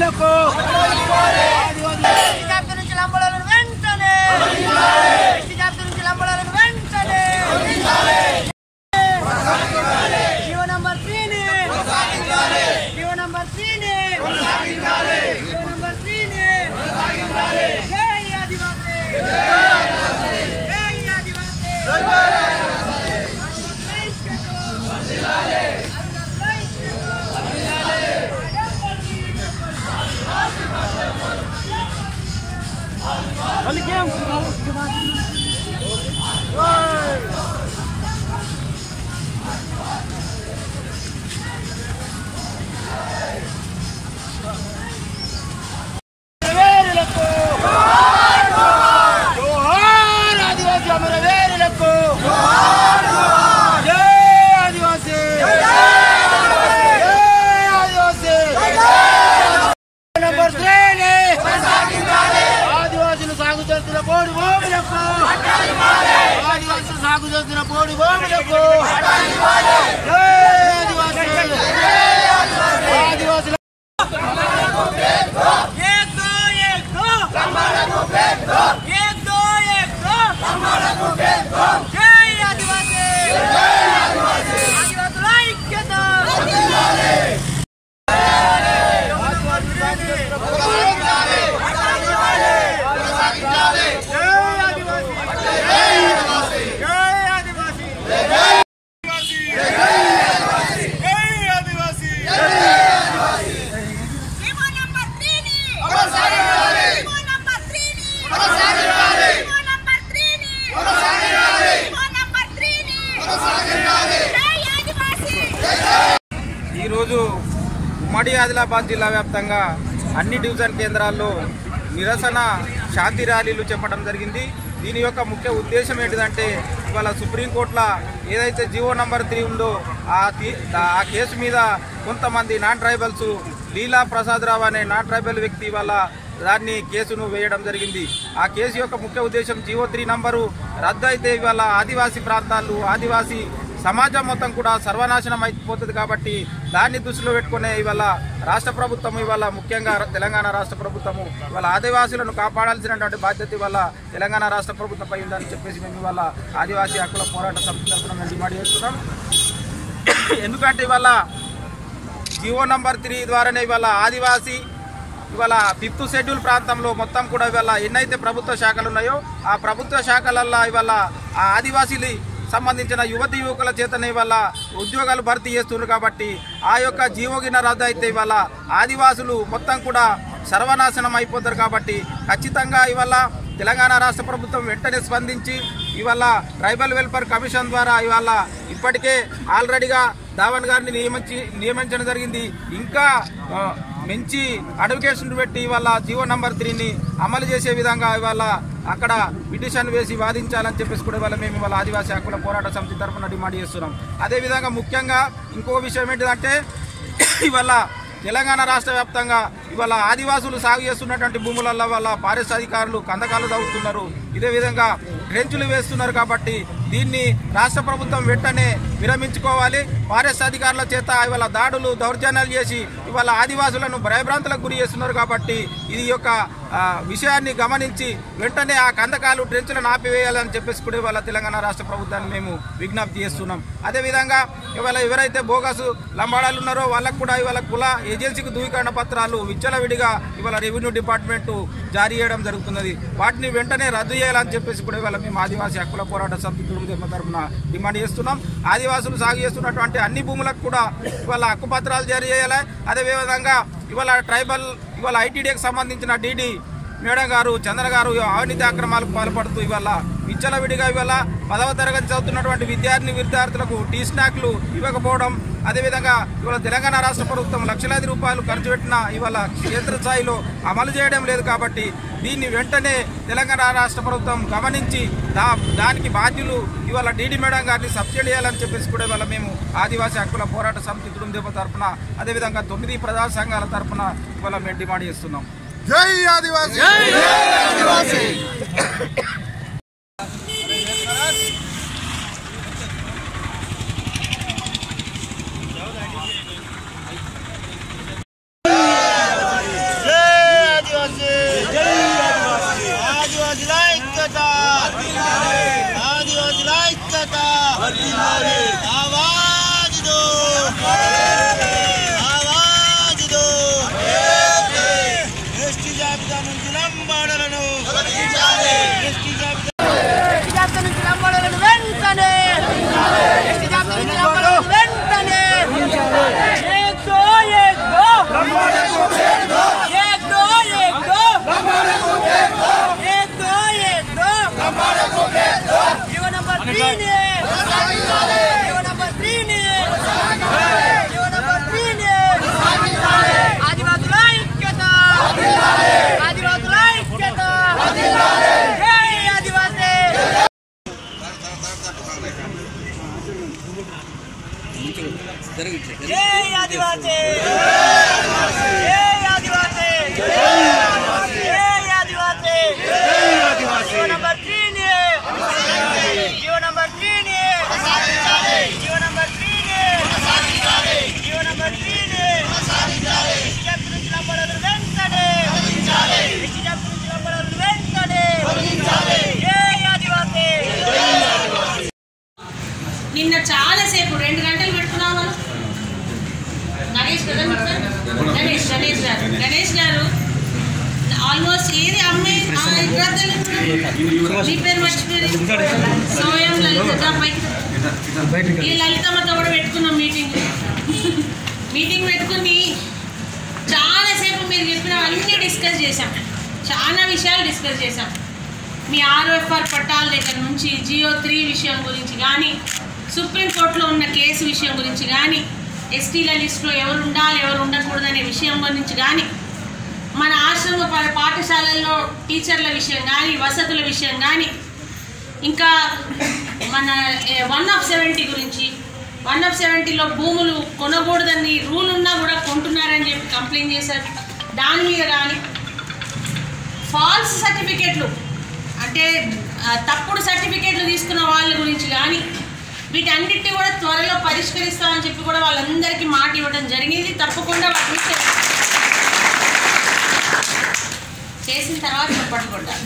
భూములకు ఎస్టీ జాబితా నుంచి లంబడాలను వెంటనే ఎస్టీ జాబితా నుంచి లంబడాలను వెంటనే జీవో నంబర్ త్రీని జీవో నంబర్ త్రీని జీవో నంబర్ త్రీని జై ఆదివాసీ జై ఆదివాసీ అమరవీరులకు జోహార్ ఆదివాసీ అమరవీరులకు జై ఆదివాసీ జై ఆదివాసీ నంబర్ త్రీని ఆదివాసులు సాగు చేస్తున్న పోడు భూములకు ఆదివాసులు సాగు చేస్తున్న పోడు భూములకు జై ఆదివాసీ ఆదివాసుల एक दो एक दो एक दो एक दो जय आदिवासी आदिवासी ऐक्यता జీవో నంబర్ త్రీని జీవో నంబర్ త్రీని జీవో నంబర్ త్రీని జీవో నంబర్ త్రీని జై ఆదివాసీ ఈరోజు ఉమ్మడి ఆదిలాబాద్ జిల్లా వ్యాప్తంగా అన్ని డివిజన్ కేంద్రాల్లో నిరసన శాంతి ర్యాలీలు చెప్పడం జరిగింది దీని యొక్క ముఖ్య ఉద్దేశం ఏంటిదంటే ఇవాళ సుప్రీంకోర్టులో ఏదైతే జీవో నంబర్ త్రీ ఉందో ఆ తీ- ఆ కేసు మీద కొంతమంది నాన్ ట్రైబల్స్ లీలా ప్రసాద్ రావు అనే నాన్ ట్రైబల్ వ్యక్తి వాళ్ళ దాన్ని కేసును వేయడం జరిగింది ఆ కేసు యొక్క ముఖ్య ఉద్దేశం జీవో త్రీ నంబరు రద్దు అయితే ఇవాళ ఆదివాసీ ప్రాంతాలు ఆదివాసీ సమాజం మొత్తం కూడా సర్వనాశనం అయిపోతుంది కాబట్టి దాన్ని దృష్టిలో పెట్టుకునే ఇవాళ రాష్ట్ర ప్రభుత్వం ఇవాళ ముఖ్యంగా తెలంగాణ రాష్ట్ర ప్రభుత్వము ఇవాళ ఆదివాసీలను కాపాడాల్సినటువంటి బాధ్యత ఇవాళ తెలంగాణ రాష్ట్ర ప్రభుత్వంపై ఉందని చెప్పేసి మేము ఇవాళ ఆదివాసీ హక్కుల పోరాట సమితి తరఫున మేము డిమాండ్ చేస్తున్నాం ఎందుకంటే ఇవాళ జియో నంబర్ త్రీ ద్వారానే ఇవాళ ఆదివాసీ ఇవాళ ఫిఫ్త్ షెడ్యూల్ ప్రాంతంలో మొత్తం కూడా ఇవాళ ఎన్నైతే ప్రభుత్వ శాఖలు ఉన్నాయో ఆ ప్రభుత్వ శాఖలల్లో ఇవాళ ఆ ఆదివాసీలు సంబంధించిన యువతి యువకుల చేతనే ఇవాళ ఉద్యోగాలు భర్తీ చేస్తున్నారు కాబట్టి ఆ యొక్క జీవోగిన రద్దు అయితే ఇవాళ ఆదివాసులు మొత్తం కూడా సర్వనాశనం అయిపోతారు కాబట్టి ఖచ్చితంగా ఇవాళ తెలంగాణ రాష్ట్ర ప్రభుత్వం వెంటనే స్పందించి ఇవాళ ట్రైబల్ వెల్ఫేర్ కమిషన్ ద్వారా ఇవాళ ఇప్పటికే ఆల్రెడీగా ధావన్ గారిని నియమించి నియమించడం జరిగింది ఇంకా ఆ, మంచి అడ్వకేషన్ పెట్టి ఇవాళ జీవో నంబర్ త్రీని అమలు చేసే విధంగా ఇవాళ అక్కడ పిటిషన్ వేసి వాదించాలని చెప్పేసి కూడా ఇవాళ మేము ఇవాళ ఆదివాసీ హక్కుల పోరాట సమితి తరఫున డిమాండ్ చేస్తున్నాం అదేవిధంగా ముఖ్యంగా ఇంకో విషయం ఏంటిదంటే ఇవాళ తెలంగాణ రాష్ట్ర వ్యాప్తంగా ఇవాళ ఆదివాసులు సాగు చేస్తున్నటువంటి భూములలో వాళ్ళ ఫారెస్ట్ అధికారులు కందకాలు తవ్వుతున్నారు ఇదే విధంగా ట్రెంచులు వేస్తున్నారు కాబట్టి దీన్ని రాష్ట్ర ప్రభుత్వం వెంటనే విరమించుకోవాలి ఫారెస్ట్ అధికారుల చేత ఇవాళ దాడులు దౌర్జన్యాలు చేసి ఇవాళ ఆదివాసులను భయభ్రాంతులకు గురి చేస్తున్నారు కాబట్టి ఇది యొక్క ఆ, విషయాన్ని గమనించి వెంటనే ఆ కందకాలు ట్రెంచులను ఆపివేయాలని చెప్పేసి కూడా ఇవాళ తెలంగాణ రాష్ట్ర ప్రభుత్వాన్ని మేము విజ్ఞప్తి చేస్తున్నాం అదేవిధంగా ఇవాళ ఎవరైతే బోగసు లంబాడాలు ఉన్నారో వాళ్ళకు కూడా ఇవాళ కుల ఏజెన్సీకి ధృవీకరణ పత్రాలు విచ్చలవిడిగా ఇవాళ రెవెన్యూ డిపార్ట్మెంట్ జారీ చేయడం జరుగుతున్నది వాటిని వెంటనే రద్దు చేయాలని చెప్పేసి కూడా ఇవాళ మేము ఆదివాసీ హక్కుల పోరాట సమితి కుటుంబ తరఫున డిమాండ్ చేస్తున్నాం ఆదివాసులు సాగు చేస్తున్నటువంటి అన్ని భూములకు కూడా ఇవాళ హక్కు పత్రాలు జారీ చేయాలి అదేవిధంగా ఇవాళ ట్రైబల్ ఇవాళ ఐటీడీకి సంబంధించిన డీడీ మేడం గారు చంద్ర గారు అవినీతి అక్రమాలకు పాల్పడుతూ ఇవాళ విచ్చలవిడిగా ఇవాళ పదవ తరగతి చదువుతున్నటువంటి విద్యార్థిని విద్యార్థులకు టీ స్నాక్లు ఇవ్వకపోవడం అదేవిధంగా ఇవాళ తెలంగాణ రాష్ట్ర ప్రభుత్వం లక్షలాది రూపాయలు ఖర్చు పెట్టిన ఇవాళ క్షేత్ర స్థాయిలో అమలు చేయడం లేదు కాబట్టి దీన్ని వెంటనే తెలంగాణ రాష్ట్ర ప్రభుత్వం గమనించి దా దానికి బాధ్యులు ఇవాళ డీడీ మేడం గారిని సబ్సిడీ చేయాలని చెప్పేసి కూడా ఇవాళ మేము ఆదివాసీ హక్కుల పోరాట సమితి తుడుందేప తరఫున అదేవిధంగా తొమ్మిది ప్రజా సంఘాల తరఫున ఇవాళ మేము డిమాండ్ చేస్తున్నాం జై ఆదివాసీ లంబాడలను ఎస్టీ జాబితా ఎస్టీ జాబితా నుంచి లంబాడోలను వెంటనే ఎస్టీ జాబితా నుంచి లంబాడోలను వెంటనే ఏక్ దో ఏక్ దో ఏక్ దో ఏక్ దో ఏక్ దో ఏక్ దో జీవో నంబర్ త్రీని జీవో నంబర్ త్రీని జీవో నంబర్ త్రీని ఆదివాసుల ఐక్యత ఆదివాసుల ఐక్యత జై ఆదివాసీ జై ఆదివాసీ జై ఆదివాసీ జై ఆదివాసీ జీవో నంబర్ త్రీని జీవో నంబర్ త్రీని జీవో నంబర్ త్రీని జీవో నంబర్ త్రీని ఎస్టీ నుంచి లంబడలు వెంటనే ఎస్టీ నుంచి లంబడలు వెంటనే జై ఆదివాసీ నిన్న చాలాసేపు రెండు గంటలు పెట్టుకున్నాం మనం గణేష్ కదా మీ పేరు? గణేష్ గణేష్ గారు గణేష్ గారు ఆల్మోస్ట్ ఏది అమ్మాయి ఆ ఇద్దరు మీ పేరు మర్చిపోయింది సోయం లలిత పైకి ఈ లలితమ్మతో కూడా పెట్టుకున్నాం మీటింగ్ మీటింగ్ పెట్టుకుని చాలాసేపు మీరు చెప్పినవన్నీ డిస్కస్ చేశాం చాలా విషయాలు డిస్కస్ చేశాం మీ ఆర్ఎఫ్ఆర్ పట్టాల దగ్గర నుంచి జియో త్రీ విషయం గురించి కానీ సుప్రీంకోర్టులో ఉన్న కేసు విషయం గురించి కానీ ఎస్టీల లిస్టులో ఎవరు ఉండాలి ఎవరు ఉండకూడదనే విషయం గురించి కానీ మన ఆశ్రమ పా- పాఠశాలల్లో టీచర్ల విషయం కానీ వసతుల విషయం కానీ ఇంకా మన వన్ ఆఫ్ సెవెంటీ గురించి వన్ ఆఫ్ సెవెంటీలో భూములు కొనకూడదని రూల్ ఉన్నా కూడా కొంటున్నారని చెప్పి కంప్లైంట్ చేశారు దాని మీద కానీ ఫాల్స్ సర్టిఫికెట్లు అంటే ఆ, తప్పుడు సర్టిఫికెట్లు తీసుకున్న వాళ్ళ గురించి కానీ వీటన్నిటిని కూడా త్వరలో పరిష్కరిస్తామని చెప్పి కూడా వాళ్ళందరికీ మాట ఇవ్వడం జరిగింది తప్పకుండా వాటిని చే- చేసిన తర్వాత చప్పట్లు కొట్టాలి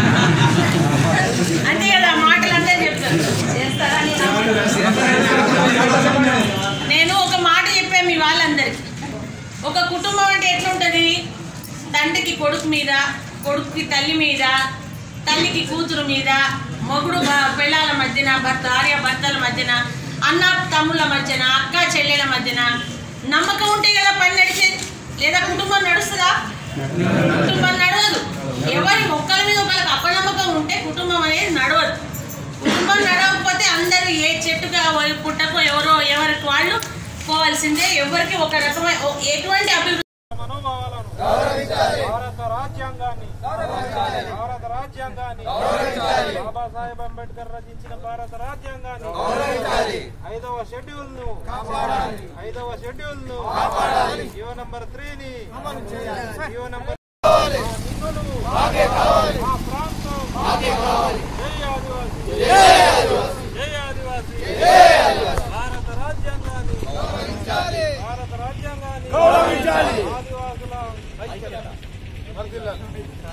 అంతే కదా ఆ మాటలు అంతే చెప్తారు చేస్తారా నేను- నేను ఒక మాట చెప్పాను మీ వాళ్ళందరికీ ఒక కుటుంబం అంటే ఎట్లుంటుంది తండ్రికి కొడుకు మీద కొడుకుకి తల్లి మీద తల్లికి కూతురు మీద మొగుడు బ- పిల్లల మధ్యన భర్త భార్య భర్తల మధ్యన అన్న తమ్ముళ్ళ మధ్యన అక్క చెల్లెల మధ్యన నమ్మకం ఉంటే కదా పని నడిచేది లేదా కుటుంబం నడుస్తుందా కుటుంబం నడవదు ఎవరి ఒక్కరి మీద ఒకరికి అపనమ్మకం ఉంటే కుటుంబం అనేది నడవదు కుటుంబం నడవకపోతే అందరూ ఏ చెట్టుగా పుట్టకో ఎవరో ఎవరికి వాళ్ళు పోవాల్సిందే ఎవరికి ఒక రకమైన ఓ- ఎటువంటి అభివృద్ధి మనోభావాలను భారత రాజ్యాంగాన్ని భారత రాజ్యాంగాన్ని బాబాసాహెబ్ అంబేద్కర్ రచించిన భారత రాజ్యాంగాన్ని ఐదవ షెడ్యూల్ ను ఐదవ షెడ్యూల్ ను జీవో నంబర్ త్రీని జీవో నంబర్ మా నిధులు మా ప్రాంతం జై ఆదివాసీ జై ఆదివాసీ భారత రాజ్యాంగాన్ని భారత రాజ్యాంగాన్ని ఆదివాసుల ఐక్యత వర్ధిల్లాలి.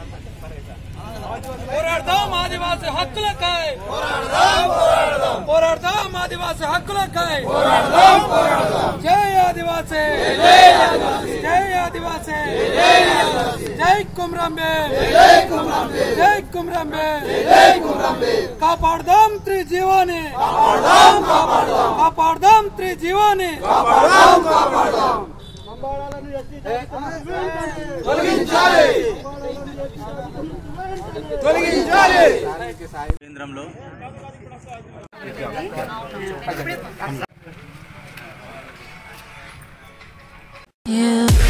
పోరాడతాం ఆదివాసి హక్కులకై పోరాడతాం ఆదివాసి హక్కులకై జై ఆదివాసి జై ఆదివాసి జై కుమ్రంబే జై కుమ్రంబే కాపాడదాం త్రి జీవాని కాపాడదాం త్రి జీవాని కేంద్రంలో You